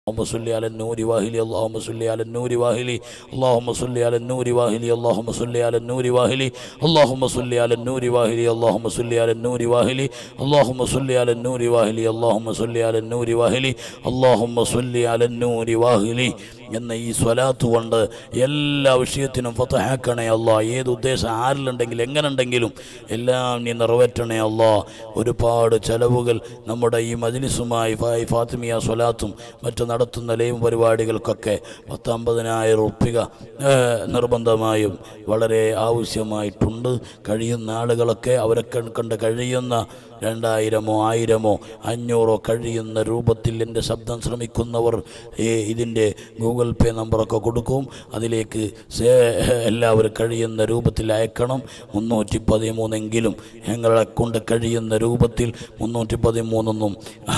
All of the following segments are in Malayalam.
اللهم صل على النور واهلي اللهم صل على النور واهلي اللهم صل على النور واهلي اللهم صل على النور واهلي اللهم صل على النور واهلي اللهم صل على النور واهلي اللهم صل على النور واهلي اللهم صل على النور واهلي اللهم صل على النور واهلي എന്ന ഈ സ്വലാത്ത് കൊണ്ട് എല്ലാ വിഷയത്തിനും ഫതഹാക്കണേ അല്ല ഏത് ഉദ്ദേശം ആരിലുണ്ടെങ്കിൽ എങ്ങനെ ഉണ്ടെങ്കിലും എല്ലാം നീ നിറവേറ്റണേ അല്ല ഒരുപാട് ചെലവുകൾ നമ്മുടെ ഈ മജ്ലിസുമായി ഫാ- ഫാത്തിമിയ സ്വലാത്തും മറ്റു നടത്തുന്ന ലൈവ് പരിപാടികൾക്കൊക്കെ പത്തമ്പതിനായിരം ഉറുപ്പിക ഏഹ്, നിർബന്ധമായും വളരെ ആവശ്യമായിട്ടുണ്ട് കഴിയുന്ന ആളുകളൊക്കെ അവരെ കൺ- കണ്ട് കഴിയുന്ന രണ്ടായിരമോ ആയിരമോ അഞ്ഞൂറോ കഴിയുന്ന രൂപത്തിൽ എൻ്റെ ശബ്ദം ശ്രമിക്കുന്നവർ ഈ ഇതിൻ്റെ ഗൂഗിൾ പേ നമ്പറൊക്കെ കൊടുക്കും അതിലേക്ക് സേ- എല്ലാവരും കഴിയുന്ന രൂപത്തിൽ അയക്കണം മുന്നൂറ്റി പതിമൂന്നെങ്കിലും ഞങ്ങളെ കൊണ്ട് കഴിയുന്ന രൂപത്തിൽ മുന്നൂറ്റി പതിമൂന്നൊന്നും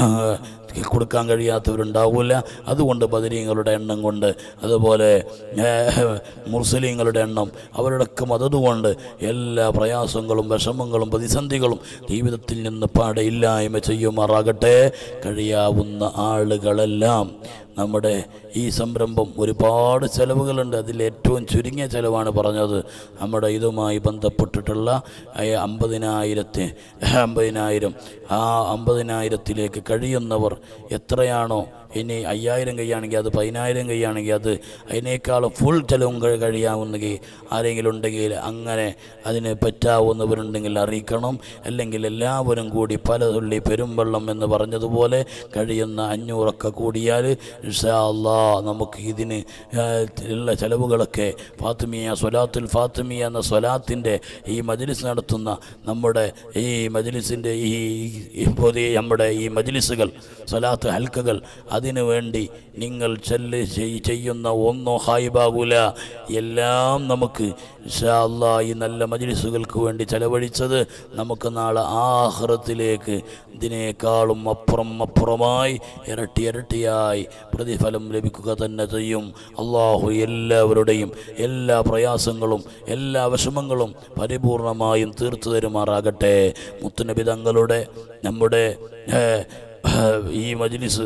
കൊടുക്കാൻ കഴിയാത്തവരുണ്ടാവില്ല അതുകൊണ്ട് ബദരീങ്ങളുടെ എണ്ണം കൊണ്ട് അതുപോലെ ഏഹ്, മുസ്ലിങ്ങളുടെ എണ്ണം അവരുടെയൊക്കെ മതത് കൊണ്ട് എല്ലാ പ്രയാസങ്ങളും വിഷമങ്ങളും പ്രതിസന്ധികളും ജീവിതത്തിൽ നിന്ന് പാടെ ഇല്ലായ്മ ചെയ്യുമാറാകട്ടെ കഴിയാവുന്ന ആളുകളെല്ലാം നമ്മുടെ ഈ സംരംഭം ഒരുപാട് ചെലവുകളുണ്ട് അതിൽ ഏറ്റവും ചുരുങ്ങിയ ചെലവാണ് പറഞ്ഞത് നമ്മുടെ ഇതുമായി ബന്ധപ്പെട്ടിട്ടുള്ള അയ- അമ്പതിനായിരത്തി അമ്പതിനായിരം ആ അമ്പതിനായിരത്തിലേക്ക് കഴിയുന്നവർ എത്രയാണോ ഇനി അയ്യായിരം കൈയാണെങ്കിൽ അത് പതിനായിരം കൈയാണെങ്കിൽ അത് അതിനേക്കാളും ഫുൾ ചിലവും കഴി- കഴിയാവുന്നെങ്കിൽ ആരെങ്കിലും ഉണ്ടെങ്കിൽ അങ്ങനെ അതിന് പറ്റാവുന്നവരുണ്ടെങ്കിൽ അറിയിക്കണം അല്ലെങ്കിൽ എല്ലാവരും കൂടി പല തുള്ളി പെരുമ്പള്ളം എന്ന് പറഞ്ഞതുപോലെ കഴിയുന്ന അഞ്ഞൂറൊക്കെ കൂടിയാൽ ഇൻഷാ അല്ലാ നമുക്ക് ഇതിന് ആ, ഉള്ള ചെലവുകളൊക്കെ ഫാത്തിമിയ സ്വലാത്തുൽ ഫാത്തിമിയ എന്ന സ്വലാത്തിൻ്റെ ഈ മജ്ലിസ് നടത്തുന്ന നമ്മുടെ ഈ മജ്ലിസിൻ്റെ ഈ ഈ പുതിയ നമ്മുടെ ഈ മജ്ലിസുകൾ സ്വലാത്ത് ഹൽക്കകൾ അതിനു വേണ്ടി നിങ്ങൾ ചെല്ല് ചെയ്- ചെയ്യുന്ന ഒന്നോ ഹായിബാകൂല എല്ലാം നമുക്ക് ഇൻഷാ അല്ലാ ഈ നല്ല മജ്ലിസുകൾക്ക് വേണ്ടി ചെലവഴിച്ചത് നമുക്ക് നാളെ ആഹ്റത്തിലേക്ക് ഇതിനേക്കാളും അപ്പുറം അപ്പുറമായി ഇരട്ടി ഇരട്ടിയായി പ്രതിഫലം ലഭിക്കുക തന്നെ ചെയ്യും അള്ളാഹു എല്ലാവരുടെയും എല്ലാ പ്രയാസങ്ങളും എല്ലാ വിഷമങ്ങളും പരിപൂർണമായും തീർത്തു തരുമാറാകട്ടെ മുത്തുനബി തങ്ങളുടെ നമ്മുടെ ഏഹ്, ഏഹ്, ഈ മജ്ലിസ്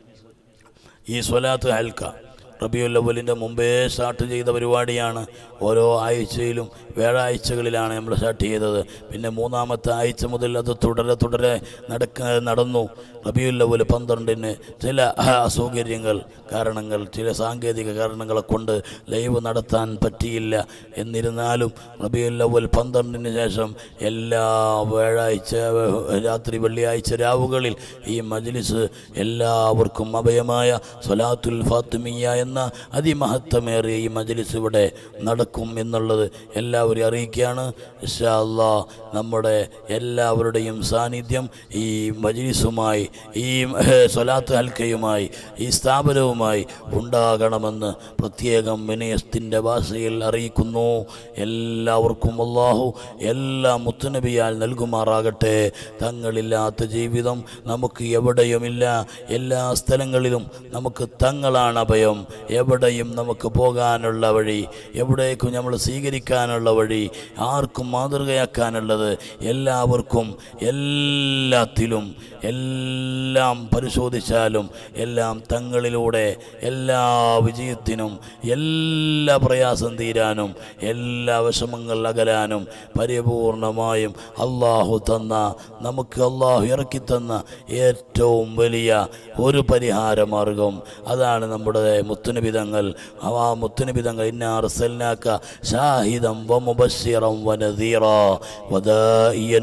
ഈ സ്വലാത്ത് ഹൽക്ക റബിയുൽ അവലിൻ്റെ മുമ്പേ സ്റ്റാർട്ട് ചെയ്ത പരിപാടിയാണ് ഓരോ ആഴ്ചയിലും വ്യാഴാഴ്ചകളിലാണ് നമ്മൾ സ്റ്റാർട്ട് ചെയ്തത് പിന്നെ മൂന്നാമത്തെ ആഴ്ച മുതൽ അത് തുടരെ തുടരെ നടക്ക നടന്നു റബിയുൽ അവൽ പന്ത്രണ്ടിന് ചില അസൗകര്യങ്ങൾ കാരണങ്ങൾ ചില സാങ്കേതിക കാരണങ്ങളെ കൊണ്ട് ലൈവ് നടത്താൻ പറ്റിയില്ല എന്നിരുന്നാലും റബിയുൽ അവൽ പന്ത്രണ്ടിന് ശേഷം എല്ലാ വ്യാഴാഴ്ച രാത്രി വെള്ളിയാഴ്ച രാവുകളിൽ ഈ മജ്ലിസ് എല്ലാവർക്കും അഭയമായ സ്വലാത്തുൽ ഫാത്തിമിയ എന്ന അതിമഹത്വമേറിയ ഈ മജ്ലിസ് ഇവിടെ നടക്കും എന്നുള്ളത് എല്ലാവരെയും അറിയിക്കുകയാണ് ഇൻഷാ അല്ലാ നമ്മുടെ എല്ലാവരുടെയും സാന്നിധ്യം ഈ മജ്ലിസുമായി ഈ ഏഹ്, സ്വലാത്ത് ഹൽക്കയുമായി ഈ സ്ഥാപനവുമായി ഉണ്ടാകണമെന്ന് പ്രത്യേകം വിനയത്തിൻ്റെ ഭാഷയിൽ അറിയിക്കുന്നു എല്ലാവർക്കും അള്ളാഹു എല്ലാ മുത്തുനബിയാൽ നൽകുമാറാകട്ടെ തങ്ങളില്ലാത്ത ജീവിതം നമുക്ക് എവിടെയുമില്ല എല്ലാ സ്ഥലങ്ങളിലും നമുക്ക് തങ്ങളാണ് അഭയം എവിടെയും നമുക്ക് പോകാനുള്ള വഴി എവിടേക്കും നമ്മൾ സ്വീകരിക്കാനുള്ള വഴി ആർക്കും മാതൃകയാക്കാനുള്ളത് എല്ലാവർക്കും എല്ലാത്തിലും എല്ലാം പരിശോധിച്ചാലും എല്ലാം തങ്ങളിലൂടെ എല്ലാ വിജയത്തിനും എല്ലാ പ്രയാസം തീരാനും എല്ലാ വിഷമങ്ങൾ അകലാനും പരിപൂർണമായും അള്ളാഹു തന്ന നമുക്ക് അള്ളാഹു ഇറക്കി തന്ന ഏറ്റവും വലിയ ഒരു പരിഹാര മാർഗം അതാണ് നമ്മുടെ മുത്തുനിബിതങ്ങൾ ആ മുത്തുനിബിതങ്ങൾ ഇന്നാർ സൽനാക്ക ഷാഹിദം വ മുബശ്ശിറം വ നദീറ വദാഇയൻ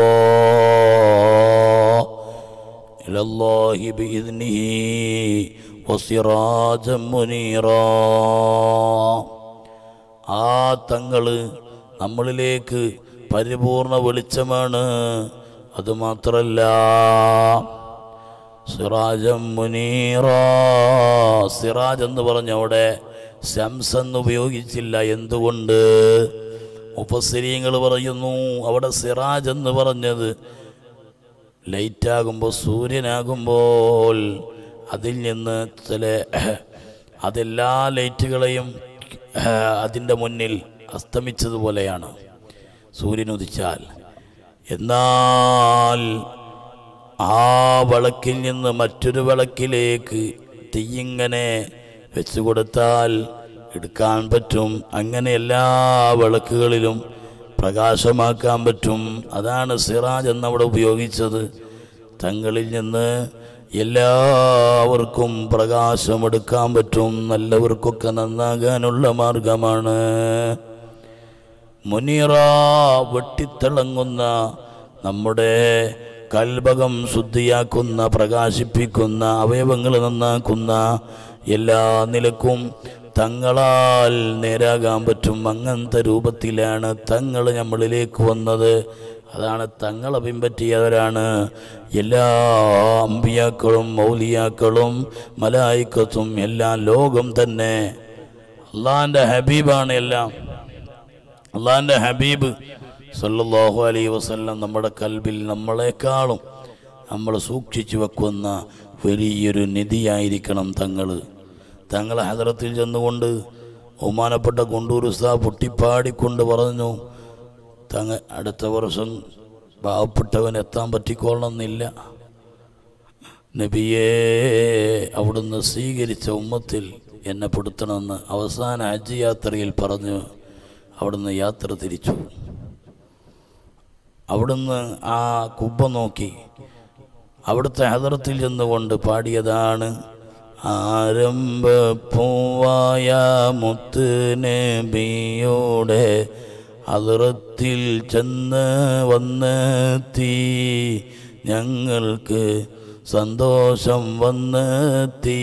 ഇലല്ലാഹ് إلى الله بإذنه وسراجا منيرا ആ തങ്ങള് നമ്മളിലേക്ക് പരിപൂർണ വെളിച്ചമാണ് അതുമാത്രല്ല സിറാജം മുനീറ സിറാജ് എന്ന് പറഞ്ഞ അവിടെ ശംസ് എന്ന് ഉപയോഗിച്ചില്ല എന്തുകൊണ്ട് മുപ്പസ്സരീങ്ങൾ പറയുന്നു അവിടെ സിറാജ് എന്ന് പറഞ്ഞത് ലൈറ്റാകുമ്പോൾ സൂര്യനാകുമ്പോൾ അതിൽ നിന്ന് ചില അതെല്ലാ ലൈറ്റുകളെയും അതിൻ്റെ മുന്നിൽ അസ്തമിച്ചതുപോലെയാണ് സൂര്യൻ ഉദിച്ചാൽ എന്നാൽ ആ വിളക്കിൽ നിന്ന് മറ്റൊരു വിളക്കിലേക്ക് തീയിങ്ങനെ വെച്ചു കൊടുത്താൽ എടുക്കാൻ പറ്റും അങ്ങനെ എല്ലാ വിളക്കുകളിലും പ്രകാശമാക്കാൻ പറ്റും അതാണ് സിറാജ് എന്നവിടെ ഉപയോഗിച്ചത് തങ്ങളിൽ നിന്ന് എല്ലാവർക്കും പ്രകാശമെടുക്കാൻ പറ്റും നല്ലവർക്കൊക്കെ നന്നാകാനുള്ള മാർഗമാണ് മുനീറ വെട്ടിത്തിളങ്ങുന്ന നമ്മുടെ കൽഭകം ശുദ്ധിയാക്കുന്ന പ്രകാശിപ്പിക്കുന്ന അവയവങ്ങൾ നന്നാക്കുന്ന എല്ലാ നിലക്കും തങ്ങളാൽ നേരാകാൻ പറ്റും അങ്ങനത്തെ രൂപത്തിലാണ് തങ്ങൾ നമ്മളിലേക്ക് വന്നത് അതാണ് തങ്ങളെ പിൻപറ്റിയവരാണ് എല്ലാ അമ്പിയാക്കളും മൗലിയാക്കളും മലായിക്കത്തും എല്ലാം ലോകം തന്നെ അള്ളാഹിൻ്റെ ഹബീബാണ് എല്ലാം അള്ളാഹിൻ്റെ ഹബീബ് സല്ലല്ലാഹു അലൈഹി വസല്ലം നമ്മുടെ കൽബിൽ നമ്മളെക്കാളും നമ്മൾ സൂക്ഷിച്ചു വെക്കുന്ന വലിയൊരു നിധിയായിരിക്കണം തങ്ങൾ തങ്ങളെ ഹദറത്തിൽ ചെന്നുകൊണ്ട് ബഹുമാനപ്പെട്ട കൊണ്ടൂർ ഉസ്താ പൊട്ടിപ്പാടിക്കൊണ്ട് പറഞ്ഞു തങ്ങ അടുത്ത വർഷം പാവപ്പെട്ടവൻ എത്താൻ പറ്റിക്കൊള്ളണമെന്നില്ല നബിയെ അവിടുന്ന് സ്വീകരിച്ച ഉമ്മത്തിൽ എന്നെ പെടുത്തണമെന്ന് അവസാന ഹജ്ജ് യാത്രയിൽ പറഞ്ഞു അവിടുന്ന് യാത്ര തിരിച്ചു അവിടുന്ന് ആ കുബ്ബ നോക്കി അവിടുത്തെ ഹദറത്തിൽ ചെന്നുകൊണ്ട് പാടിയതാണ് ആരംഭപ്പൂവായ മുത്ത് നബിയോടെ അതിറത്തിൽ ചെന്ന് വന്നെത്തി ഞങ്ങൾക്ക് സന്തോഷം വന്നെത്തി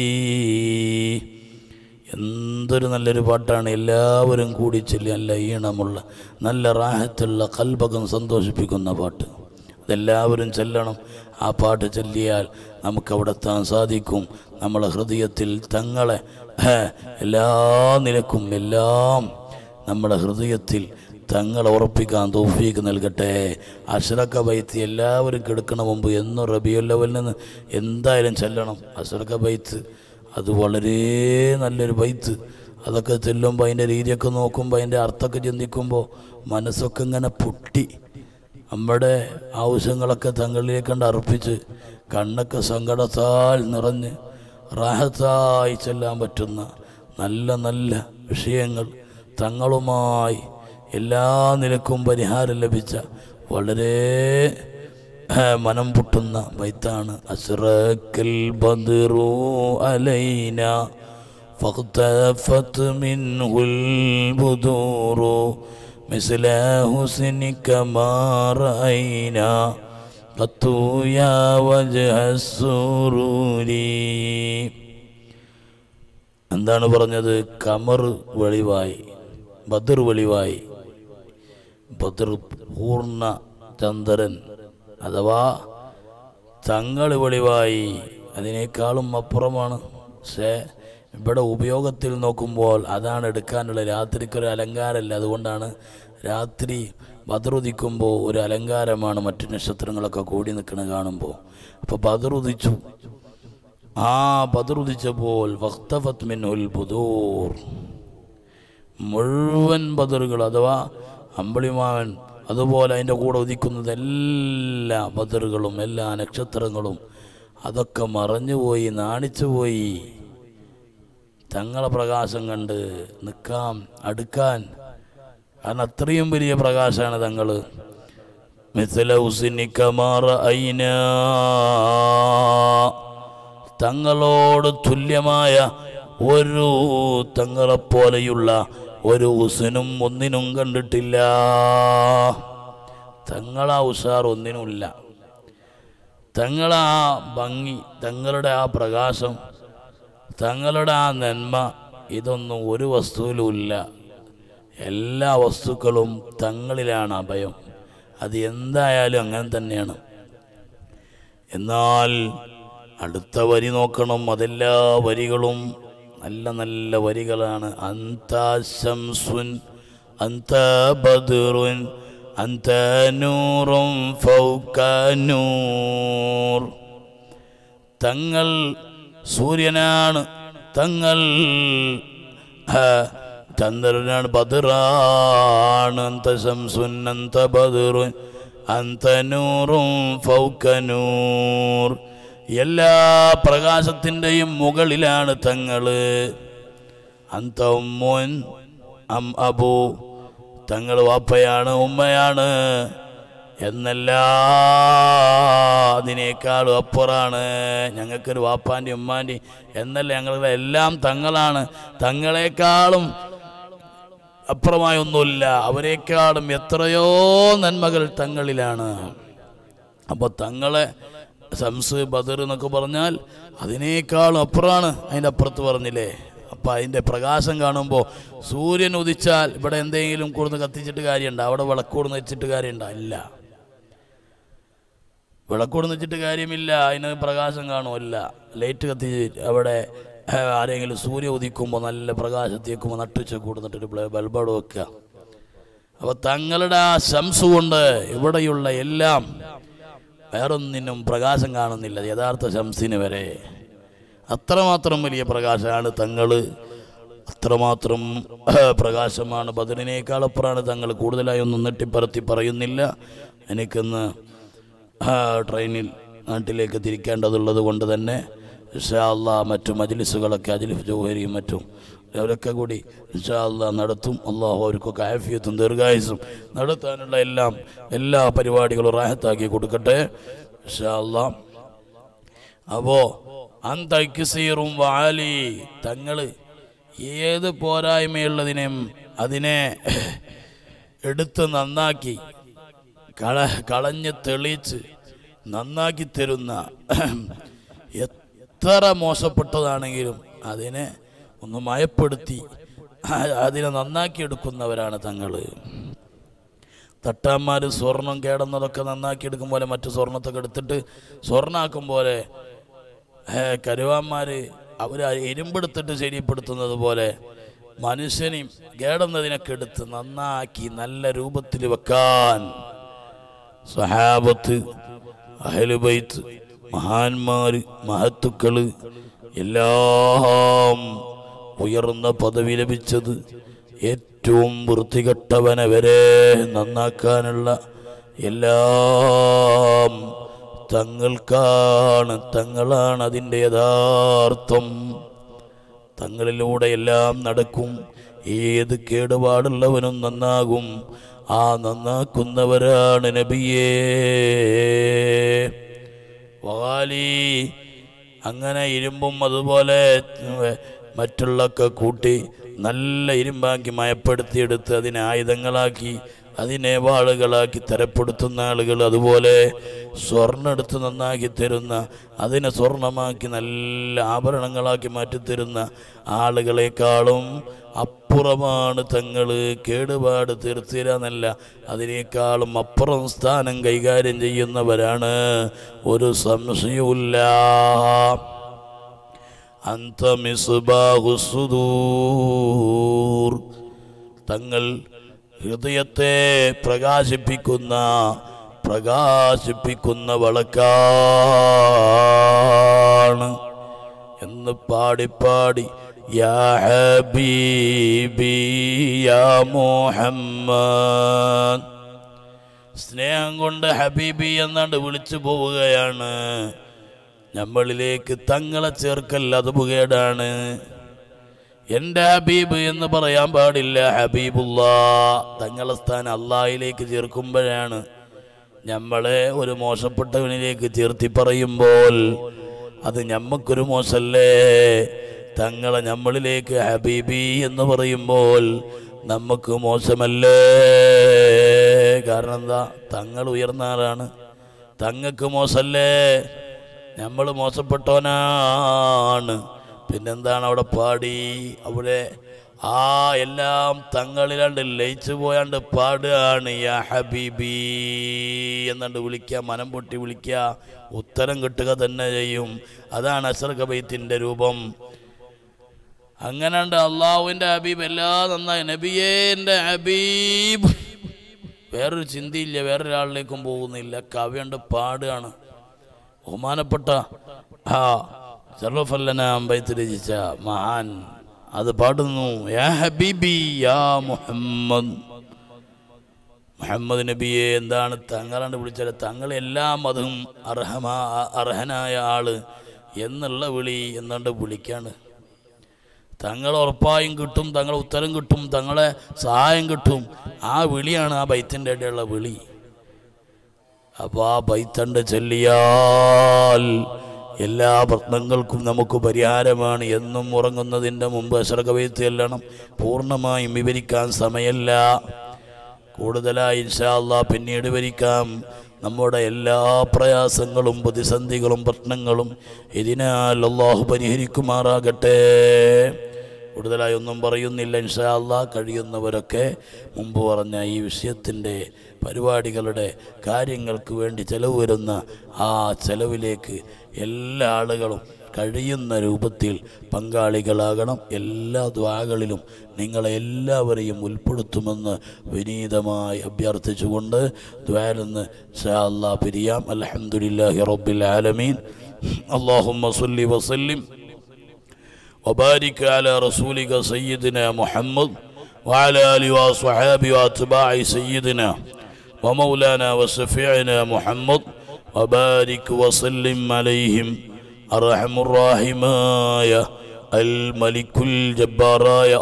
എന്തൊരു നല്ലൊരു പാട്ടാണ് എല്ലാവരും കൂടി ചൊല്ലി നല്ല ഈണമുള്ള നല്ല റാഹത്തുള്ള കൽഭകം സന്തോഷിപ്പിക്കുന്ന പാട്ട് അതെല്ലാവരും ചെല്ലണം ആ പാട്ട് ചൊല്ലിയാൽ നമുക്കവിടെ എത്താൻ സാധിക്കും നമ്മളെ ഹൃദയത്തിൽ തങ്ങളെ ഹേ, എല്ലാ നിലക്കും എല്ലാം നമ്മുടെ ഹൃദയത്തിൽ തങ്ങളെ ഉറപ്പിക്കാൻ തോഫീക്ക് നൽകട്ടെ അഷ്റക്ക ബൈത്ത് എല്ലാവരും കിടക്കണ മുമ്പ് എന്നും റബിയുല്ലവലിൽ നിന്ന് എന്തായാലും ചെല്ലണം അഷ്റക്ക ബൈത്ത് അത് വളരെ നല്ലൊരു ബൈത്ത് അതൊക്കെ ചെല്ലുമ്പോൾ അതിൻ്റെ രീതിയൊക്കെ നോക്കുമ്പോൾ അതിൻ്റെ അർത്ഥമൊക്കെ ചിന്തിക്കുമ്പോൾ മനസ്സൊക്കെ ഇങ്ങനെ പൊട്ടി നമ്മുടെ ആവശ്യങ്ങളൊക്കെ തങ്ങളിലേക്ക് കണ്ട് അർപ്പിച്ച് കണ്ണൊക്കെ സങ്കടത്താൽ നിറഞ്ഞ് റാഹത്തായി ചെല്ലാൻ പറ്റുന്ന നല്ല നല്ല വിഷയങ്ങൾ തങ്ങളുമായി എല്ലാ നിലക്കും പരിഹാരം ലഭിച്ച വളരെ ആ, മനം പൊട്ടുന്ന ബൈത്താണ് അസ്റക്കൽ ബദ്റു അലൈന فاختفت منه البدور مثل حسنك ما رأينا قط يا وجه السرور എന്താണ് പറഞ്ഞത് കമർ വെളിവായി ബദർ വെളിവായി ബദർ പൂർണ്ണ ചന്ദ്രൻ അഥവാ തങ്ങൾ വെളിവായി അതിനേക്കാളും അപ്പുറമാണ് പക്ഷേ ഇവിടെ ഉപയോഗത്തിൽ നോക്കുമ്പോൾ അതാണ് എടുക്കാനുള്ള രാത്രിക്കൊരു അലങ്കാരമല്ല അതുകൊണ്ടാണ് രാത്രി ബദറുദിക്കുമ്പോൾ ഒരു അലങ്കാരമാണ് മറ്റു നക്ഷത്രങ്ങളൊക്കെ കൂടി നിൽക്കുന്നത് കാണുമ്പോൾ അപ്പോൾ ബദറുദിച്ചു ആ ബദറുദിച്ചപ്പോൾ വക്തഫത്ത് മിന്നുൽ ബുദൂർ മുഴുവൻ ബദറുകൾ അഥവാ അമ്പളിമാവൻ അതുപോലെ അതിൻ്റെ കൂടെ ഉദിക്കുന്നത് എല്ലാ ബദറുകളും എല്ലാ നക്ഷത്രങ്ങളും അതൊക്കെ മറഞ്ഞുപോയി നാണിച്ചുപോയി തങ്ങളെ പ്രകാശം കണ്ട് നിൽക്കാം അടുക്കാൻ കാരണം അത്രയും വലിയ പ്രകാശമാണ് തങ്ങൾ മിഥല ഉസിനിക്കമാറ ഐന തങ്ങളോട് തുല്യമായ ഒരു തങ്ങളെപ്പോലെയുള്ള ഒരു ഉസിനും ഒന്നിനും കണ്ടിട്ടില്ല തങ്ങളാ ഉഷാർ ഒന്നിനുമില്ല തങ്ങളെ ആ ഭംഗി തങ്ങളുടെ ആ പ്രകാശം തങ്ങളുടെ ആ നന്മ ഇതൊന്നും ഒരു വസ്തുവിലും ഇല്ല എല്ലാ വസ്തുക്കളും തങ്ങളിലാണ് അഭയം അത് എന്തായാലും അങ്ങനെ തന്നെയാണ് എന്നാൽ അടുത്ത വരി നോക്കണം അതെല്ലാ വരികളും നല്ല നല്ല വരികളാണ് അന്ത ശംസുൻ അന്ത ബദറുൻ അന്ത നൂറും ഫൗക നൂർ തങ്ങൾ സൂര്യനാണ് തങ്ങൾ ആ, ചന്ദ്രനാണ് ബദറാണ് അന്ത ശംസുൻ അന്ത ബദറുൻ അന്ത നൂറും ഫൗക നൂർ എല്ലാ പ്രകാശത്തിൻ്റെയും മുകളിലാണ് തങ്ങള് അന്ത ഉമ്മോൻ അം അബു തങ്ങൾ വാപ്പയാണ് ഉമ്മയാണ് എന്നല്ല അതിനേക്കാളും അപ്പുറാണ് ഞങ്ങൾക്കൊരു വാപ്പാൻ്റെ ഉമ്മാൻ്റെ എന്നല്ല ഞങ്ങളുടെ എല്ലാം തങ്ങളാണ് തങ്ങളെക്കാളും അപ്പുറമായ ഒന്നുമില്ല അവരെക്കാളും എത്രയോ നന്മകൾ തങ്ങളിലാണ് അപ്പോൾ തങ്ങളെ സംസ് ബദർ എന്നൊക്കെ പറഞ്ഞാൽ അതിനേക്കാളും അപ്പുറമാണ് അതിൻ്റെ അപ്പുറത്ത് പറഞ്ഞില്ലേ അപ്പം അതിൻ്റെ പ്രകാശം കാണുമ്പോൾ സൂര്യൻ ഉദിച്ചാൽ ഇവിടെ എന്തെങ്കിലും കൂടുന്ന് കത്തിച്ചിട്ട് കാര്യമുണ്ടോ അവിടെ വിളക്കൂടുന്ന് വെച്ചിട്ട് കാര്യമുണ്ടോ ഇല്ല വിളക്കൂടുന്ന് വെച്ചിട്ട് കാര്യമില്ല അതിന് പ്രകാശം കാണുമല്ല ലൈറ്റ് കത്തിച്ച് അവിടെ ആ, ആരെങ്കിലും സൂര്യ ഉദിക്കുമ്പോൾ നല്ല പ്രകാശത്തേക്കുമ്പോൾ നട്ടുച്ച കൂടുന്നിട്ടൊരു ബൾബോട് വെക്കുക അപ്പോൾ തങ്ങളുടെ ആ ശംസ് കൊണ്ട് ഇവിടെയുള്ള എല്ലാം വേറൊന്നിനും പ്രകാശം കാണുന്നില്ല യഥാർത്ഥ ശംസിന് വരെ അത്രമാത്രം വലിയ പ്രകാശമാണ് തങ്ങൾ അത്രമാത്രം പ്രകാശമാണ് ബദറിനേക്കാൾ അപ്പുറമാണ് തങ്ങൾ കൂടുതലായി ഒന്നും നെട്ടിപ്പറത്തി പറയുന്നില്ല എനിക്കിന്ന് ആ, ട്രെയിനിൽ നാട്ടിലേക്ക് തിരിക്കേണ്ടതുള്ളത് കൊണ്ട് തന്നെ ഇൻഷാല്ല മറ്റു മജ്ലിസുകളൊക്കെ അജ്ലിഫ് ജൗഹരിയും മറ്റും അവരൊക്കെ കൂടി ഇൻഷാല്ല നടത്തും അള്ളാഹു അവർക്കൊക്കെ ആഫിയത്തും ദീർഘായുസും നടത്താനുള്ള എല്ലാം എല്ലാ പരിപാടികളും റാഹത്താക്കി കൊടുക്കട്ടെ ഇൻഷാല്ല അപ്പോ അന്തൈക്കുസീറും വാലി തങ്ങള് ഏത് പോരായ്മയുള്ളതിനെയും അതിനെ എടുത്ത് നന്നാക്കി കള കളഞ്ഞ് തെളിച്ച് നന്നാക്കി തരുന്ന എത്ര മോശപ്പെട്ടതാണെങ്കിലും അതിനെ ഒന്ന് മയപ്പെടുത്തി അതിനെ നന്നാക്കി എടുക്കുന്നവരാണ് തങ്ങൾ തട്ടാന്മാർ സ്വർണം കേടുന്നതൊക്കെ നന്നാക്കി എടുക്കും പോലെ മറ്റു സ്വർണത്തൊക്കെ എടുത്തിട്ട് സ്വർണ്ണാക്കും പോലെ കരുവാന്മാർ അവർ ഇരുമ്പെടുത്തിട്ട് ശരിപ്പെടുത്തുന്നത് പോലെ മനുഷ്യനെയും കേടുന്നതിനൊക്കെ എടുത്ത് നന്നാക്കി നല്ല രൂപത്തിൽ വെക്കാൻ സഹാബത്ത് അഹലുബൈത്ത് മഹാന്മാർ മഹത്തുക്കള് എല്ലാം ഉയർന്ന പദവി ലഭിച്ചത് ഏറ്റവും വൃത്തികെട്ടവനെ വരെ നന്നാക്കാനുള്ള എല്ലാം തങ്ങൾക്കാണ് തങ്ങളാണ് അതിൻ്റെ യഥാർത്ഥം തങ്ങളിലൂടെ എല്ലാം നടക്കും ഏത് കേടുപാടുള്ളവനും നന്നാകും ആ നന്നാക്കുന്നവരാണ് നബിയേ വാലി അങ്ങനെ ഇരുമ്പും അതുപോലെ ഏർ, മറ്റുള്ളൊക്കെ കൂട്ടി നല്ല ഇരുമ്പാക്കി മയപ്പെടുത്തിയെടുത്ത് അതിനെ ആയുധങ്ങളാക്കി അതിനെ വാളുകളാക്കി തരപ്പെടുത്തുന്ന ആളുകൾ അതുപോലെ സ്വർണ്ണം എടുത്ത് നന്നാക്കി തരുന്ന അതിനെ സ്വർണമാക്കി നല്ല ആഭരണങ്ങളാക്കി മാറ്റിത്തരുന്ന ആളുകളെക്കാളും അപ്പുറമാണ് തങ്ങൾ കേടുപാട് തീർത്തിരാന്നല്ല അതിനേക്കാളും അപ്പുറം സ്ഥാനം കൈകാര്യം ചെയ്യുന്നവരാണ് ഒരു സംശയവുമില്ല അന്ത മിസ്ബാഹു സുദൂർ തങ്ങൾ ഹൃദയത്തെ പ്രകാശിപ്പിക്കുന്ന പ്രകാശിപ്പിക്കുന്ന വളക്കാണ് എന്ന് പാടി പാടി യാ ഹബീബി യാ മുഹമ്മദ് സ്നേഹം കൊണ്ട് ഹബീബി എന്നാണ്ട് വിളിച്ചു പോവുകയാണ് നമ്മളിലേക്ക് തങ്ങളെ ചേർക്കൽ അത് പുകേടാണ് എൻ്റെ ഹബീബ് എന്ന് പറയാൻ പാടില്ല ഹബീബുള്ള തങ്ങളെ സ്ഥാനം അള്ളാഹിലേക്ക് ചേർക്കുമ്പോഴാണ് നമ്മളെ ഒരു മോശപ്പെട്ടവനിലേക്ക് ചേർത്തി പറയുമ്പോൾ അത് ഞമ്മക്കൊരു മോശല്ലേ തങ്ങളെ നമ്മളിലേക്ക് ഹബീബി എന്ന് പറയുമ്പോൾ നമുക്ക് മോശമല്ലേ കാരണം എന്താ തങ്ങൾ ഉയർന്ന ആളാണ് തങ്ങൾക്ക് മോശമല്ലേ നമ്മൾ മോശപ്പെട്ടവനാണ് പിന്നെന്താണ് അവിടെ പാടി അവിടെ ആ എല്ലാം തങ്ങളിലാണ്ട് ലയിച്ചു പോയാണ്ട് പാടുകയാണ് യാ ഹബീബി എന്നാണ്ട് വിളിക്കുക മനം പൊട്ടി വിളിക്കുക ഉത്തരം കിട്ടുക തന്നെ ചെയ്യും അതാണ് അസർ കബൈത്തിൻ്റെ രൂപം അങ്ങനെയുണ്ട് അള്ളാഹുവിൻ്റെ ഹബീബ് എല്ലാം നന്നായി നബിയേ എൻ്റെ ഹബീബ് വേറൊരു ചിന്തയില്ല വേറൊരാളിലേക്കും പോകുന്നില്ല കവിയുണ്ട് പാടുകയാണ് ബഹുമാനപ്പെട്ട ആ സർവഫല്ലന അമ്പയത്ത് രചിച്ച മഹാൻ അത് പാടുന്നു യാ ഹബീബി യാ മുഹമ്മദ് മുഹമ്മദ് നബിയെ എന്താണ് തങ്ങളാണ് വിളിച്ചാൽ തങ്ങൾ എല്ലാ മതവും അർഹമാ അർഹനായ ആള് എന്നുള്ള വിളി എന്നാണ്ട് വിളിക്കാണ് തങ്ങൾ ഉറപ്പായും കിട്ടും തങ്ങളെ ഉത്തരം കിട്ടും തങ്ങളെ സഹായം കിട്ടും ആ വിളിയാണ് ആ ബൈത്തിൻ്റെ ഇടയുള്ള വിളി അപ്പോൾ ആ ബൈത്തണ്ട് ചെല്ലിയാൽ എല്ലാ പ്രശ്നങ്ങൾക്കും നമുക്ക് പരിഹാരമാണ് എന്നും ഉറങ്ങുന്നതിൻ്റെ മുമ്പ് അശ്രകവൈത്ത് ചെല്ലണം പൂർണ്ണമായും വിവരിക്കാൻ സമയമല്ല കൂടുതലായി ഇൻഷാല്ല പിന്നീട് വിവരിക്കാം നമ്മുടെ എല്ലാ പ്രയാസങ്ങളും പ്രതിസന്ധികളും പ്രശ്നങ്ങളും ഇതിനാൽ അള്ളാഹു പരിഹരിക്കുമാറാകട്ടെ കൂടുതലായി ഒന്നും പറയുന്നില്ല ഇൻഷാല്ല കഴിയുന്നവരൊക്കെ മുമ്പ് പറഞ്ഞ ഈ വിഷയത്തിൻ്റെ പരിപാടികളുടെ കാര്യങ്ങൾക്ക് വേണ്ടി ചെലവ് വരുന്ന ആ ചെലവിലേക്ക് എല്ലാ ആളുകളും കഴിയുന്ന രൂപത്തിൽ പങ്കാളികളാകണം എല്ലാ ദ്വാകളിലും നിങ്ങളെ എല്ലാവരെയും ഉൾപ്പെടുത്തുമെന്ന് വിനീതമായി അഭ്യർത്ഥിച്ചുകൊണ്ട് ദ്വാരെന്ന് ഷാ പിരിയാം അലഹമുല്ലാഹി റബ്ബിൽ ആലമീൻ അള്ളാഹുമ്മ സല്ലി വസല്ലിം وبارك على رسولك سيدنا محمد وعلى آله وصحابه وأتباع سيدنا ومولانا وشفيعنا محمد وبارك وسلم عليهم الرحم الراحمايا الملك الجباراയ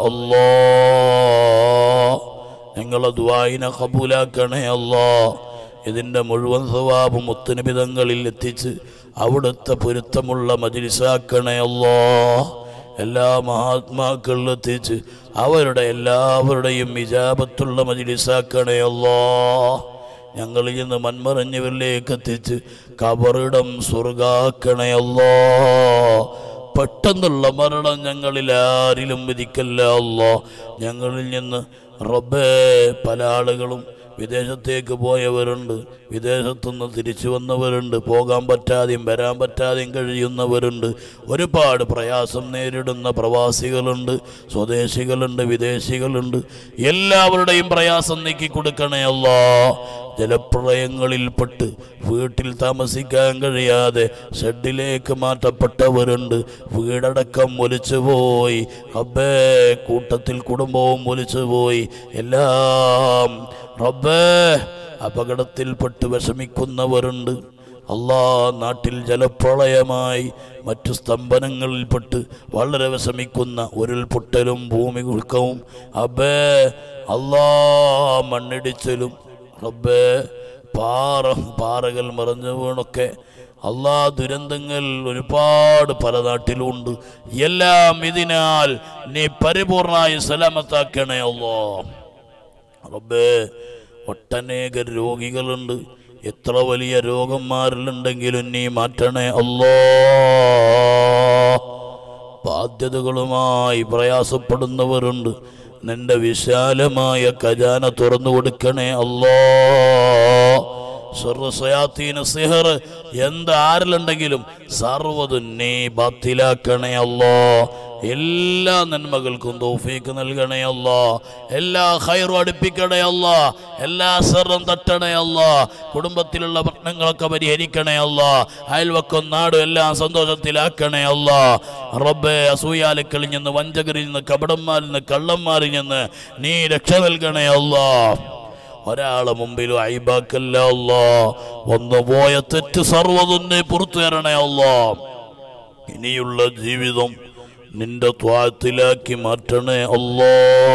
الله ഞങ്ങളെ ദ്വായിനെ കബൂലാക്കണേ അല്ലാ ഇതിൻ്റെ മുഴുവൻ സ്വഭാവം മുത്തനിബിതങ്ങളിൽ എത്തിച്ച് അവിടുത്തെ പൊരുത്തമുള്ള മജിലിസാക്കണേ അല്ലാ എല്ലാ മഹാത്മാക്കളിൽ എത്തിച്ച് അവരുടെ എല്ലാവരുടെയും വിജാപത്തുള്ള മജിലിസാക്കണേ അല്ലാ ഞങ്ങളിൽ നിന്ന് മൺമറഞ്ഞവരിലേക്ക് എത്തിച്ച് കബറിടം സ്വർഗാക്കണയല്ലോ പെട്ടെന്നുള്ള മരണം ഞങ്ങളിൽ ആരിലും വിധിക്കല്ല അല്ലോ ഞങ്ങളിൽ നിന്ന് റബ്ബേ പല ആളുകളും വിദേശത്തേക്ക് പോയവരുണ്ട് വിദേശത്തുനിന്ന് തിരിച്ചു വന്നവരുണ്ട് പോകാൻ പറ്റാതെയും വരാൻ പറ്റാതെയും കഴിയുന്നവരുണ്ട് ഒരുപാട് പ്രയാസം നേരിടുന്ന പ്രവാസികളുണ്ട് സ്വദേശികളുണ്ട് വിദേശികളുണ്ട് എല്ലാവരുടെയും പ്രയാസം നീക്കി കൊടുക്കണേ അല്ലാ ജലപ്രളയങ്ങളിൽപ്പെട്ട് വീട്ടിൽ താമസിക്കാൻ കഴിയാതെ ഷെഡിലേക്ക് മാറ്റപ്പെട്ടവരുണ്ട് വീടടക്കം ഒലിച്ചുപോയി അബ്ബേ കൂട്ടത്തിൽ കുടുംബവും ഒലിച്ചുപോയി എല്ലാം റബ്ബേ അപകടത്തിൽപ്പെട്ട് വിഷമിക്കുന്നവരുണ്ട് അല്ലാ നാട്ടിൽ ജലപ്രളയമായി മറ്റു സ്തംഭനങ്ങളിൽപ്പെട്ട് വളരെ വിഷമിക്കുന്ന ഉരുൾപൊട്ടലും ഭൂമി കുലുക്കവും അബേ അല്ലാ മണ്ണിടിച്ചലും റബ്ബേ പാറ പാറകൾ മറഞ്ഞു വീണൊക്കെ അല്ലാ ദുരന്തങ്ങൾ ഒരുപാട് പല നാട്ടിലുണ്ട് എല്ലാം ഇതിനാൽ നീ പരിപൂർണമായി സലാമത്താക്കണേ അല്ലോ റബ്ബേ ഒട്ടനേക രോഗികളുണ്ട് എത്ര വലിയ രോഗന്മാരിലുണ്ടെങ്കിലും നീ മാറ്റണേ അല്ലോ ബാധ്യതകളുമായി പ്രയാസപ്പെടുന്നവരുണ്ട് നിന്റെ വിശാലമായ ഖജാന തുറന്നു കൊടുക്കണേ അല്ലോ സർവസയാത്തീന് സിഹർ എന്ത് ആരിലുണ്ടെങ്കിലും സർവ്വതും നീ ബാത്തിലാക്കണേ അല്ലോ എല്ലാ നന്മകൾക്കും തോഫീക്ക് നൽകണേ അല്ലോ എല്ലാ ഹൈറും അടുപ്പിക്കണേ അല്ലോ എല്ലാ സെറും തട്ടണേ അല്ലോ കുടുംബത്തിലുള്ള പ്രശ്നങ്ങളൊക്കെ പരിഹരിക്കണേ അല്ലോ അയൽവക്കം നാടും എല്ലാം സന്തോഷത്തിലാക്കണേ അല്ലോ റബ്ബെ അസൂയാലുക്കളിൽ നിന്ന് വഞ്ചകരിൽ നിന്ന് കപടന്മാരിൽ നിന്ന് കള്ളന്മാരിൽ നിന്ന് നീ രക്ഷ നൽകണേ അല്ലോ ഒരാളെ മുമ്പിലും അയിബാക്കല്ല അല്ലോ ഒന്ന് പോയ തെറ്റ് സർവ്വതൊന്നെ പുറത്തു തരണേ അല്ലോ ഇനിയുള്ള ജീവിതം നിന്റെ ത്വാത്തിലാക്കി മാറ്റണേ അല്ലോ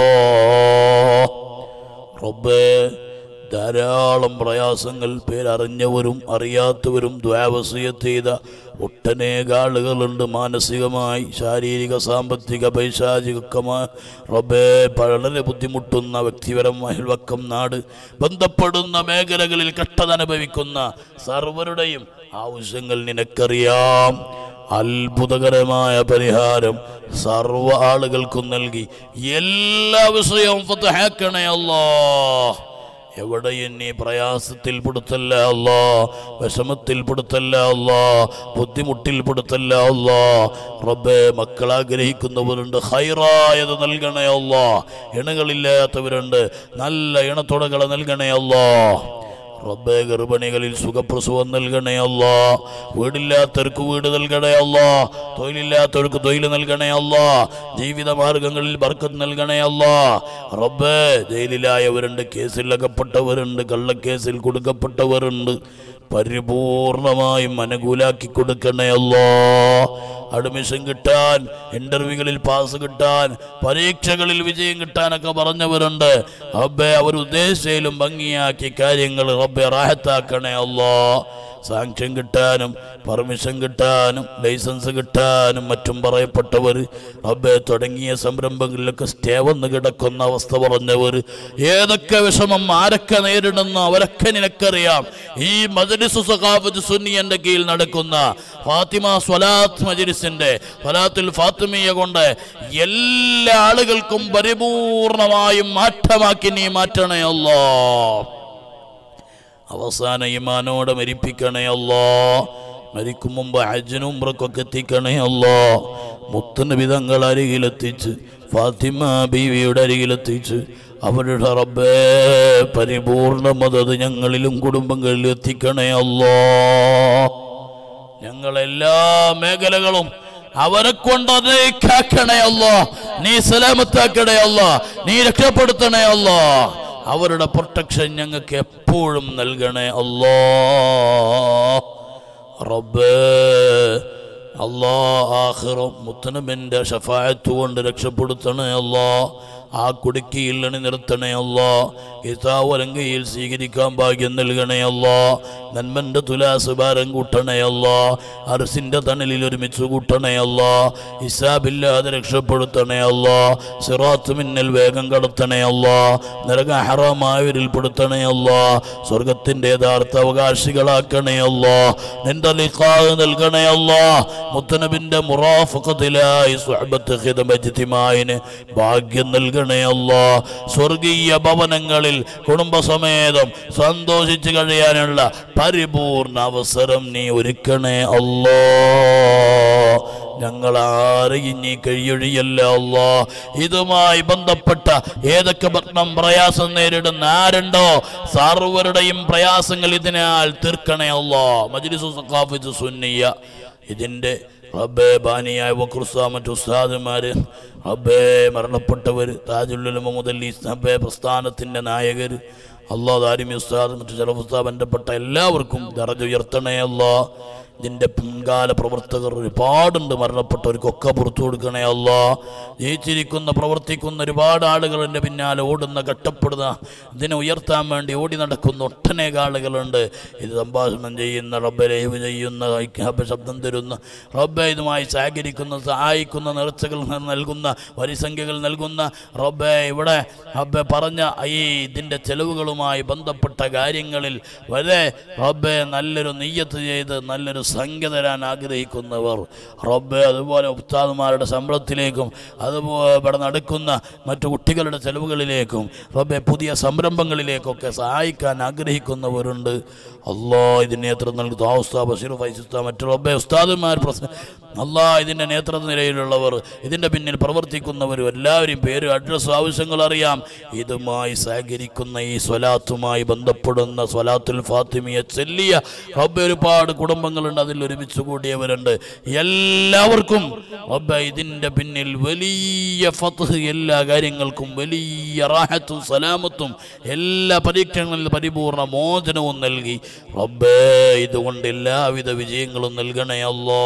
റബ്ബേ ധാരാളം പ്രയാസങ്ങൾ പേരറിഞ്ഞവരും അറിയാത്തവരും ദ്വാവസീയത്ത് ചെയ്ത ഒട്ടനേക ആളുകളുണ്ട് മാനസികമായി ശാരീരിക സാമ്പത്തിക പൈശാചികമായ റബ്ബേ വളരെ ബുദ്ധിമുട്ടുന്ന വ്യക്തിപരമായ വക്കം നാട് ബന്ധപ്പെടുന്ന മേഖലകളിൽ കഷ്ടത അനുഭവിക്കുന്ന സർവരുടെയും ആവശ്യങ്ങൾ നിനക്കറിയാം അത്ഭുതകരമായ പരിഹാരം സർവ ആളുകൾക്കും നൽകി എല്ലാ വിഷയവും ഫതഹാക്കണേ അല്ലാ എവിടെയും നീ പ്രയാസത്തിൽ പെടുത്തല്ല അല്ലാ വിഷമത്തിൽ പെടുത്തല്ല അല്ലാ ബുദ്ധിമുട്ടിൽ പെടുത്തല്ല അല്ലാ റബ്ബെ മക്കൾ ആഗ്രഹിക്കുന്നവരുണ്ട് ഹൈറായത് നൽകണേ അല്ലാ ഇണകളില്ലാത്തവരുണ്ട് നല്ല ഇണത്തുണകളെ നൽകണേ അല്ലാ റബ്ബേ ഗർഭിണികളിൽ സുഖപ്രസവം നൽകണേ അല്ലാ വീടില്ലാത്തവർക്ക് വീട് നൽകണേ അല്ലാ തൊഴിലില്ലാത്തവർക്ക് തൊഴിൽ നൽകണേ അല്ലാ ജീവിത മാർഗങ്ങളിൽ ബർക്കത്ത് നൽകണേ അല്ലാ റബ്ബേ ജയിലിലായവരുണ്ട് കേസിൽ അകപ്പെട്ടവരുണ്ട് കള്ളക്കേസിൽ കൊടുക്കപ്പെട്ടവരുണ്ട് പരിപൂർണമായും അനുകൂലാക്കി കൊടുക്കണേ അല്ലാ അഡ്മിഷൻ കിട്ടാൻ ഇന്റർവ്യൂകളിൽ പാസ് കിട്ടാൻ പരീക്ഷകളിൽ വിജയം കിട്ടാനൊക്കെ പറഞ്ഞവരുണ്ട് റബ്ബെ അവർ ഉദ്ദേശയിലും ഭംഗിയാക്കി കാര്യങ്ങൾ റബ്ബെ റാഹത്താക്കണേ അല്ലാ സാങ്ക്ഷൻ കിട്ടാനും പെർമിഷൻ കിട്ടാനും ലൈസൻസ് കിട്ടാനും മറ്റും പറയപ്പെട്ടവർ റബ്ബെ തുടങ്ങിയ സംരംഭങ്ങളിലൊക്കെ സ്റ്റേ വന്ന് കിടക്കുന്ന അവസ്ഥ പറഞ്ഞവർ ഏതൊക്കെ വിഷമം ആരൊക്കെ നേരിടുന്നു അവരൊക്കെ നിനക്കറിയാം ഈ മജലിസു സഖാഫത്ത് സുന്നിയന്റെ കീഴിൽ നടക്കുന്ന ഫാത്തിമ സ്വലാത്ത് മജലിസിന്റെ സ്വലാത്തുൽ ഫാത്തിമിയ കൊണ്ട് എല്ലാ ആളുകൾക്കും പരിപൂർണമായും മാറ്റമാക്കി നീ മാറ്റണേ അല്ലോ അവസാന ഈമാനോടെ മരിപ്പിക്കണേ അല്ലോ മരിക്കും മുമ്പ് ഹജ്ജിനും ഉംറക്കൊക്കെ എത്തിക്കണേ അല്ലോ മുത്തനബിതങ്ങൾ അരികിലെത്തിച്ച് ഫാത്തിമ ബീവിയുടെ അരികിലെത്തിച്ച് അവരുടെ റബ്ബേ പരിപൂർണ മതത് ഞങ്ങളിലും കുടുംബങ്ങളിലും എത്തിക്കണേ അല്ലോ ഞങ്ങളെല്ലാ മേഖലകളും അവരെ കൊണ്ട് അതേ കാക്കണേ അല്ലോ നീ സലാമത്താക്കണേ അല്ലോ നീ രക്ഷപ്പെടുത്തണേ അല്ലോ അവരുടെ പ്രൊട്ടക്ഷൻ ഞങ്ങൾക്ക് എപ്പോഴും നൽകണേ അല്ലോ റബ്ബേ അല്ലാ ആഖിറും മുത്തനബിൻ്റെ ഷഫായത്ത് കൊണ്ട് രക്ഷപ്പെടുത്തണേ അല്ലാ ആ കുടുക്കിയിൽ അണി നിർത്തണേ അല്ലാ കിതാവലങ്കയിൽ സ്വീകരിക്കാൻ ഭാഗ്യം നൽകണേ അല്ലാ നന്മൻ്റെ തുലാസ് ഭാരം കൂട്ടണേ അല്ലാ അർസിൻ്റെ തണലിൽ ഒരുമിച്ച് കൂട്ടണേ അല്ലാ ഹിസാബില്ലാതെ രക്ഷപ്പെടുത്തണേ അല്ലാ സിറാത്ത് മിന്നൽ വേഗം കടത്തണേ അല്ലാ നരക ഹറാമായവരിൽ പെടുത്തണേ അല്ലാ സ്വർഗത്തിൻ്റെ യഥാർത്ഥ അവകാശികളാക്കണേ അല്ലാ നിന്റെ ലിഖാഹ് നൽകണേ അല്ലാ മുത്തനബിന്റെ മുറാഫക്കത്തിലായി സുഹബത്ത് ഹിതമജിത്തിമായിന് ഭാഗ്യം നൽകണേ അല്ലാ സ്വർഗീയ ഭവനങ്ങളിൽ കുടുംബസമേതം സന്തോഷിച്ച് കഴിയാനുള്ള പരിപൂർണ അവസരം നീ ഒരുക്കണേ അല്ലാ ഞങ്ങൾ ആരെയും നീ കഴിയൊഴിയല്ല അല്ലാ ഇതുമായി ബന്ധപ്പെട്ട ഏതൊക്കെ ഭക്ഷണം പ്രയാസം നേരിടുന്ന ആരുണ്ടോ സർവരുടെയും പ്രയാസങ്ങൾ ഇതിനാൽ തീർക്കണേ അല്ലാ മജ്ലിസു സഖാഫത്ത് സുന്നിയ ഇതിൻ്റെ റബ്ബേ ബാനിയായ വക്രുസ മറ്റു ഉസ്താദുമാര് റബ്ബേ മരണപ്പെട്ടവർ താജുല്ലുലമ മുതൽ ഈ റബ്ബേ പ്രസ്ഥാനത്തിൻ്റെ നായകർ അള്ളാഹ് ദാരിമി ഉസ്താദ് മറ്റു ചില ഉസ്താദ് ബന്ധപ്പെട്ട എല്ലാവർക്കും ദറജ ഉയർത്തണേ അല്ലാ ഇതിൻ്റെ പിൻകാല പ്രവർത്തകർ ഒരുപാടുണ്ട് മരണപ്പെട്ടവർക്കൊക്കെ പുറത്തു കൊടുക്കണേ അല്ല ജയിച്ചിരിക്കുന്ന പ്രവർത്തിക്കുന്ന ഒരുപാട് ആളുകൾ എൻ്റെ പിന്നാലെ ഓടുന്ന കഷ്ടപ്പെടുന്ന ഇതിനെ ഉയർത്താൻ വേണ്ടി ഓടി നടക്കുന്ന ഒട്ടനേക ആളുകളുണ്ട് ഇത് സംഭാഷണം ചെയ്യുന്ന റബ്ബെ ലൈവ് ചെയ്യുന്ന റബ്ബെ ശബ്ദം തരുന്ന റബ്ബെ ഇതുമായി സഹകരിക്കുന്ന സഹായിക്കുന്ന നേർച്ചകൾ നൽകുന്ന വരിസംഖ്യകൾ നൽകുന്ന റബ്ബെ ഇവിടെ റബ്ബെ പറഞ്ഞ ഈ ഇതിൻ്റെ ചെലവുകളുമായി ബന്ധപ്പെട്ട കാര്യങ്ങളിൽ വരെ റബ്ബെ നല്ലൊരു നെയ്യത്ത് ചെയ്ത് നല്ലൊരു സംഖ്യ തരാൻ ആഗ്രഹിക്കുന്നവർ റബ്ബെ അതുപോലെ ഉസ്താദുമാരുടെ ശമ്പളത്തിലേക്കും അതുപോലെ ഇവിടെ നടക്കുന്ന മറ്റു കുട്ടികളുടെ ചെലവുകളിലേക്കും റബ്ബെ പുതിയ സംരംഭങ്ങളിലേക്കൊക്കെ സഹായിക്കാൻ ആഗ്രഹിക്കുന്നവരുണ്ട് അള്ളാ ഇതിന് നേതൃത്വം നൽകുന്ന ഉസ്താ ബഷീർ ഫൈസ് ഉസ്താ മറ്റു റബ്ബെ ഉസ്താദുമാർ പ്രസ അള്ളാ ഇതിൻ്റെ നേതൃത്വ നിലയിലുള്ളവർ ഇതിൻ്റെ പിന്നിൽ പ്രവർത്തിക്കുന്നവരും എല്ലാവരും പേരും അഡ്രസ്സും ആവശ്യങ്ങൾ അറിയാം ഇതുമായി സഹകരിക്കുന്ന ഈ സ്വലാത്തുമായി ബന്ധപ്പെടുന്ന സ്വലാത്തുൽ ഫാത്തിമിയെ ചെല്ലിയ റബ്ബെ ഒരുപാട് കുടുംബങ്ങളുണ്ട് അതിൽ ഒരുമിച്ച് കൂടിയവരുണ്ട് എല്ലാവർക്കും റബ്ബെ ഇതിൻ്റെ പിന്നിൽ വലിയ ഫത്ത് എല്ലാ കാര്യങ്ങൾക്കും വലിയ റാഹത്തും സലാമത്തും എല്ലാ പരീക്ഷണങ്ങളിലും പരിപൂർണ മോചനവും നൽകി റബ്ബേ ഇതുകൊണ്ട് എല്ലാവിധ വിജയങ്ങളും നൽകണേ അല്ലോ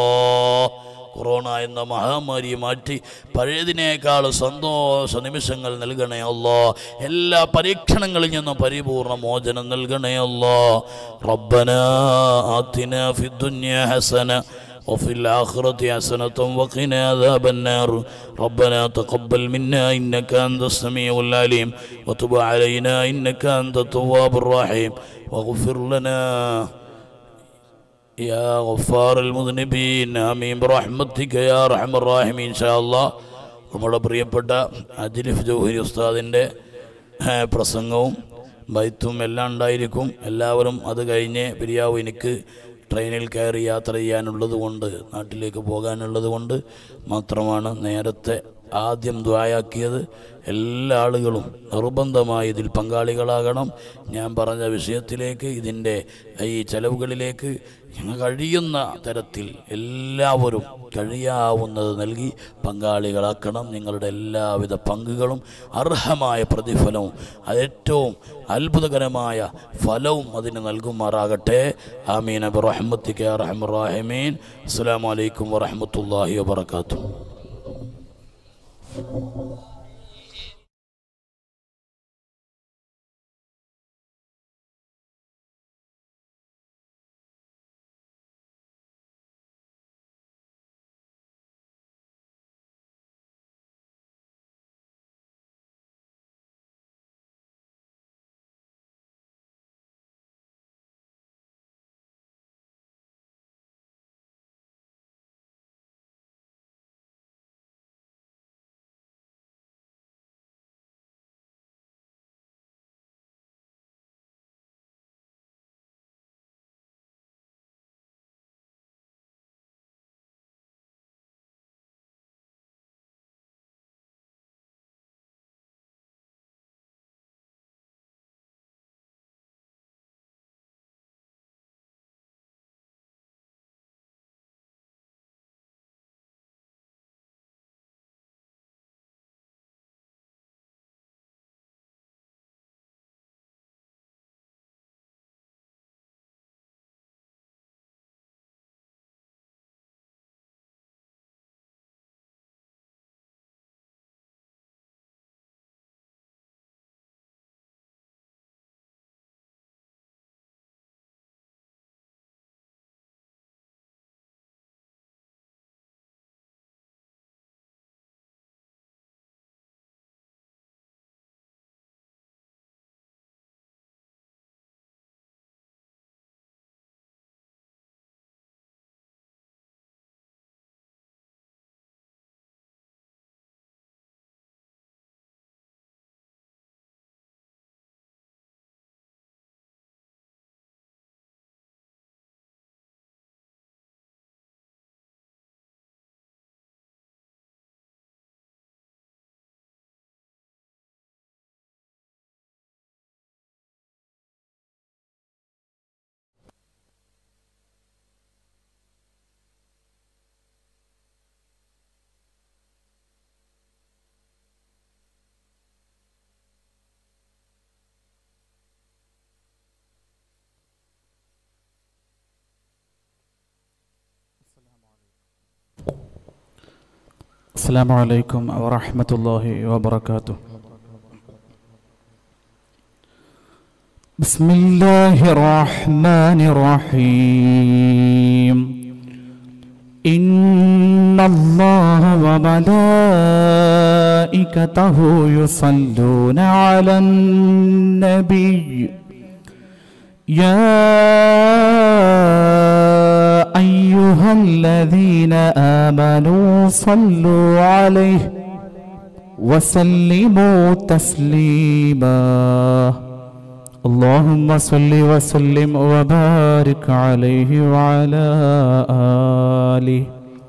കൊറോണ എന്ന മഹാമാരിയെ മാറ്റി പഴയതിനേക്കാൾ സന്തോഷ നിമിഷങ്ങൾ നൽകണേ അല്ലോ എല്ലാ പരീക്ഷണങ്ങളിൽ നിന്നും പരിപൂർണ മോചനം നൽകണേ അല്ലോ റബ്ബന ആത്തിന ഫിദ്ദുന്യ ഹസന وفي الآخرة حسنة وقنا عذاب النار ربنا تقبل منا إنك أنت السميع العليم وتب علينا إنك أنت التواب الرحيم واغفر لنا يا غفار المذنبين آمين برحمتك يا أرحم الراحمين إن شاء الله നമ്മുടെ പ്രിയപ്പെട്ട അജ്ലിഫ് ജൗഹരി ഉസ്താദിൻ്റെ ഏഹ്, പ്രസംഗവും ബൈത്തും എല്ലാം ഉണ്ടായിരിക്കും എല്ലാവരും അത് കഴിഞ്ഞ് പിരിയാവും എനിക്ക് ട്രെയിനിൽ കയറി യാത്ര ചെയ്യാനുള്ളത് കൊണ്ട് നാട്ടിലേക്ക് പോകാനുള്ളത് കൊണ്ട് മാത്രമാണ് നേരത്തെ ആദ്യം ദ്വായാക്കിയത് എല്ലാ ആളുകളും നിർബന്ധമായി ഇതിൽ പങ്കാളികളാകണം ഞാൻ പറഞ്ഞ വിഷയത്തിലേക്ക് ഇതിൻ്റെ ഈ ചെലവുകളിലേക്ക് ഞങ്ങൾ കഴിയുന്ന തരത്തിൽ എല്ലാവരും കഴിയാവുന്നത് നൽകി പങ്കാളികളാക്കണം നിങ്ങളുടെ എല്ലാവിധ പങ്കുകളും അർഹമായ പ്രതിഫലവും അത് ഏറ്റവും അത്ഭുതകരമായ ഫലവും അതിന് നൽകുമാറാകട്ടെ ആമീൻ അബി റഹ്മത്തിക്ക് റഹമുറാഹിമീൻ അസ്സാം വലൈക്കും വറഹമത്തല്ലാഹി വാബർക്കാത്തു السلام عليكم ورحمة الله وبركاته بسم الله الرحمن الرحيم إن الله وملائكته يصلون على النبي يا أيها الذين آمنوا صلوا عليه وسلموا تسليما اللهم صل وسلم وبارك عليه وعلى آله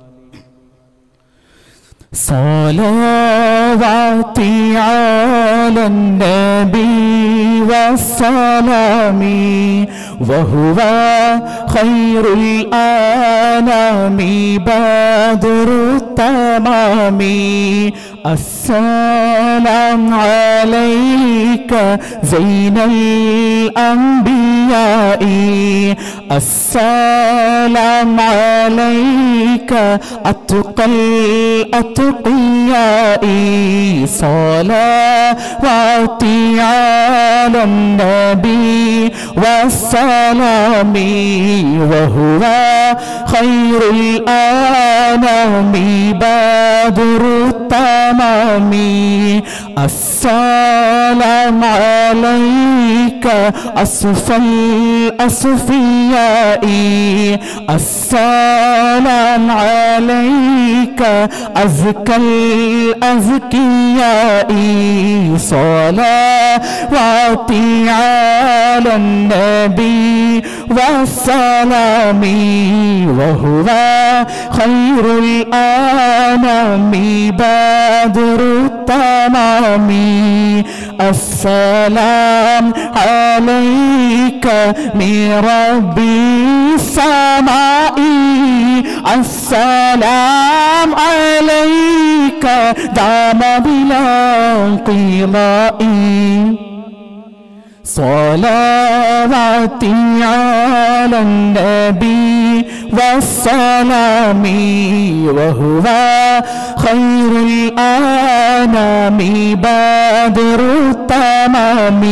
صلواتي على النبي والسلام وهو خير الأنام بدر التمام السلام عليك زين الأنبياء السلام عليك أتقى الأتقياء صلواتي على النبي والسلام وهو خير الأنام بدر التمام السلام عليك أصف الأصفياء السلام عليك أزكى الأزكياء صلواتي على النبي والسلام وهو خير الأنام بدر التمام السلام عليك من ربي السماء السلام عليك دام بلا انقضاء صلواتي على النبي والسلام وهو خير الأنام بدر التمام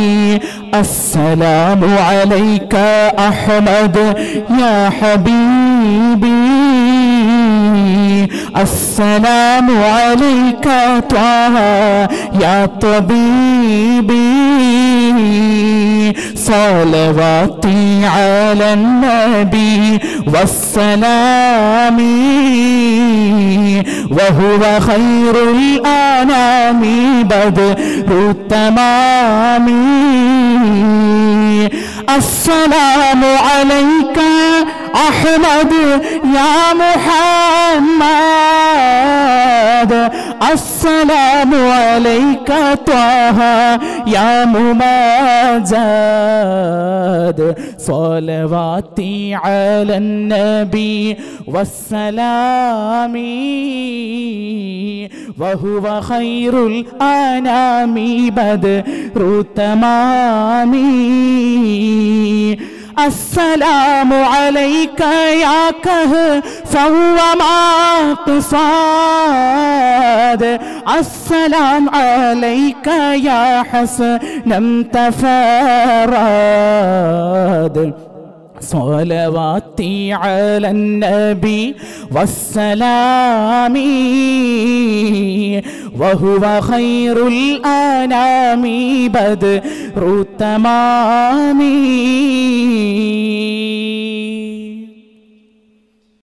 السلام عليك أحمد يا حبيبي السلام عليك طه يا طبيبي صلواتي على النبي والسلام وهو خير الأنام بدر التمام السلام عليك أحمد يا محمد السلام عليك طه يا ممازاد صلواتي على النبي والسلام وهو خير الأنام بدر التمام السلام عليك يا كهف وما قصاد السلام عليك يا حسن تفراد صلواتي على النبي والسلام وهو خير الأنام بدر التمام